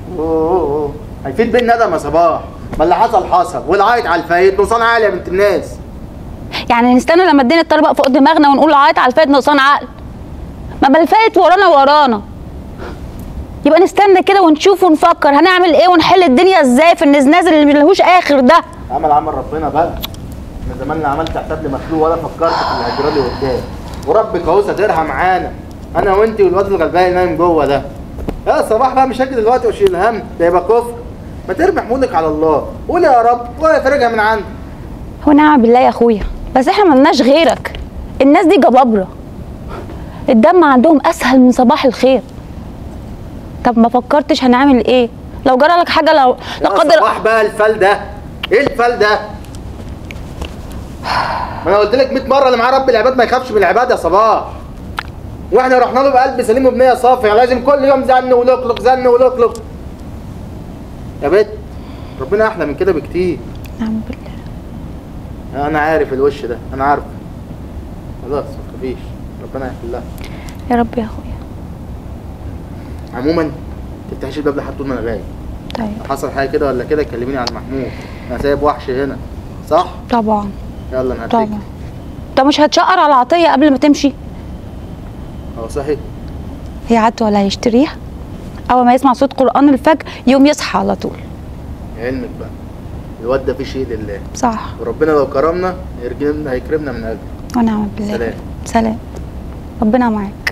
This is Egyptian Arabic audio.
اوه أوه. هيفيد بين ندم يا صباح ما اللي حصل حصل والعيط على الفايت نقصان عالي يا بنت الناس يعني نستنى لما الدنيا تطربق فوق دماغنا ونقول عيط على الفايت نقصان عقل ما بل الفايت ورانا ورانا يبقى نستنى كده ونشوف ونفكر هنعمل ايه ونحل الدنيا ازاي في النزناز اللي ملهوش اخر ده عمل عمل ربنا بقى من زمان لا عملت حساب لمخلوق ولا فكرت في اللي هيجرى لي قدام وربك اهو ساترها معانا انا وانت والواد الغلبان اللي نايم جوه ده يا صباح بقى مش هاجي دلوقتي واشيل الهم ده يبقى كفر ما ترمي حمولك على الله قول يا رب ولا فرجها من عندك ونعم بالله يا اخويا بس احنا ملناش غيرك الناس دي جبابره الدم عندهم اسهل من صباح الخير طب ما فكرتش هنعمل ايه لو جرى لك حاجه لو لا يا قدر صباح بقى الفال ده ايه الفال ده ما انا قلت لك 100 مره اللي معاه رب العباد ما يخافش من العباد يا صباح واحنا رحنا له بقلب سليم وبنيه صافيه لازم كل يوم زن ولقلق زن ولقلق يا بت ربنا احلى من كده بكتير نعم بالله انا عارف الوش ده انا عارف خلاص ما تخافيش ربنا يحلها يا رب يا اخويا عموما ما تفتحيش الباب لحد طول ما انا غايب طيب لو حصل حاجه كده ولا كده كلميني على محمود انا سايب وحش هنا صح طبعا يلا انا هتكل طبعا طب مش هتشقر على عطيه قبل ما تمشي اه صحيح هي عدت ولا هيشتريها اول ما يسمع صوت قران الفجر يوم يصحى على طول علمك بقى الواد ده في شيء لله صح وربنا لو كرمنا هيرجمنا هيكرمنا من اجله ونعم بالله سلام. سلام ربنا معاك